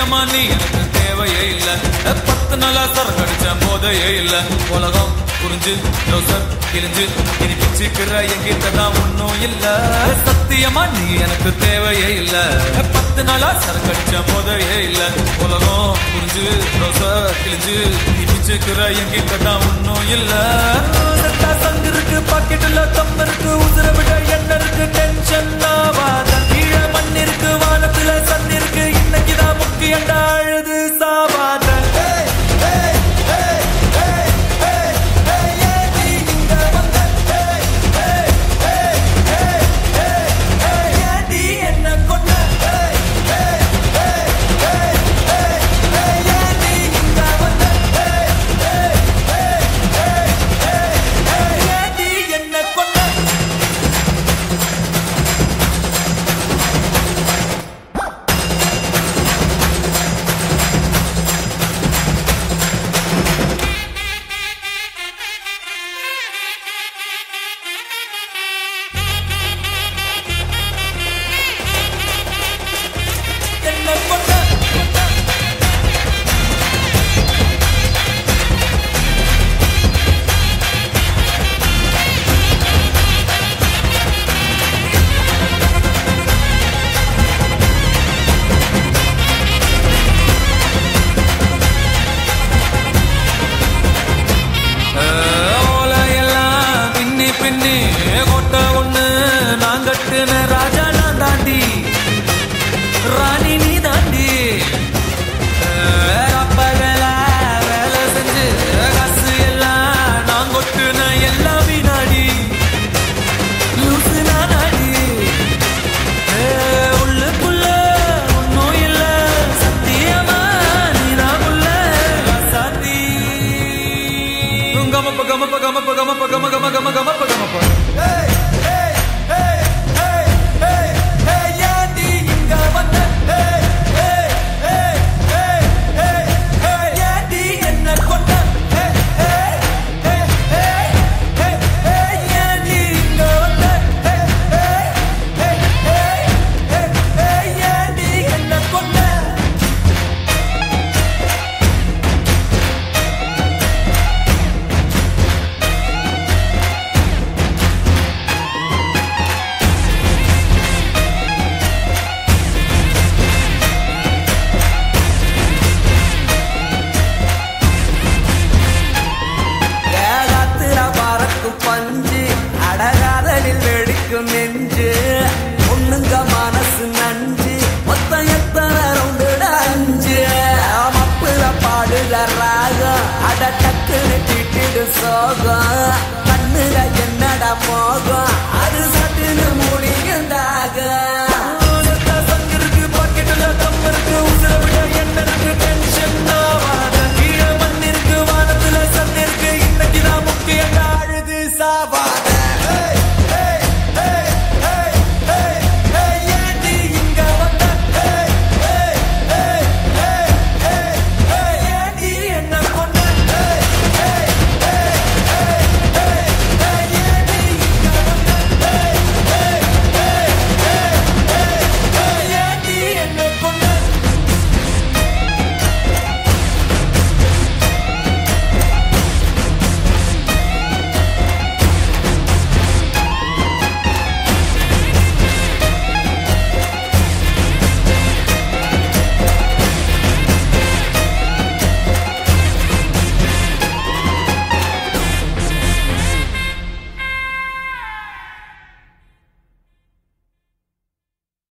சத்தியமா நீ எனக்கு தேவையே இல்ல பத்து நாளா சரக்கடிச்ச போதையே இல்ல உலகம் புரிஞ்சு ரோசர் கிழிஞ்சு இனி பிச்சுக்கிற என்கிட்ட தான் ஒன்னும் இல்ல சத்தியமா நீ எனக்கு தேவையே இல்ல பத்து நாளா சரக்கடிச்ச போதையே இல்ல உலகம் புரிஞ்சு ரோசர் கிழிஞ்சு இனி பிச்சுக்கிற என்கிட்ட தான் ஒன்னும் இல்ல செத்தா சங்கு இருக்கு பாக்கெட்டுல தம் இருக்கு உசுர விட என்ன இருக்கு டென்ஷன் ஆவாத கீழே மண் இருக்கு வானத்துல சன் இருக்கு இன்னைக்குதான் முக்கியண்டா அழுது சாவாத என்ன கொண்ட என்ன கொண்ட என்ன கொண்ட ஓலையெல்லாம் பின்னி பின்னி கொட்ட ஒண்ணு நான் கட்டுன ராஜா நான் தாண்டி ராணி நீ தாண்டி அப்பகலா வேலை செஞ்சு காசு எல்லாம் நான் கொட்டுன எல்லாம் வீணாடி லூசு நானாடி ஏ, உள்ளுக்குள்ள ஒண்ணும் இல்ல சத்தியமா நீதான் உள்ள சாத்தி கமப்ப கமப்ப கமப்ப கமப்ப கம கம கம கமப்ப கமப்ப என்ன கொண்ட என்ன கொண்ட ஏகாத்திர பறக்கும் பஞ்சு அடகாதலில் வெடிக்கும் நெஞ்சு பொண்ணுங்க மனசு நஞ்சு மொத்தம் எத்தனை ரவுண்டுட அஞ்சு மப்புல பாடுல ராகம் அட டக்குன்னு திட்டிடு சோகம் கண்ணுல என்னடா மோகம்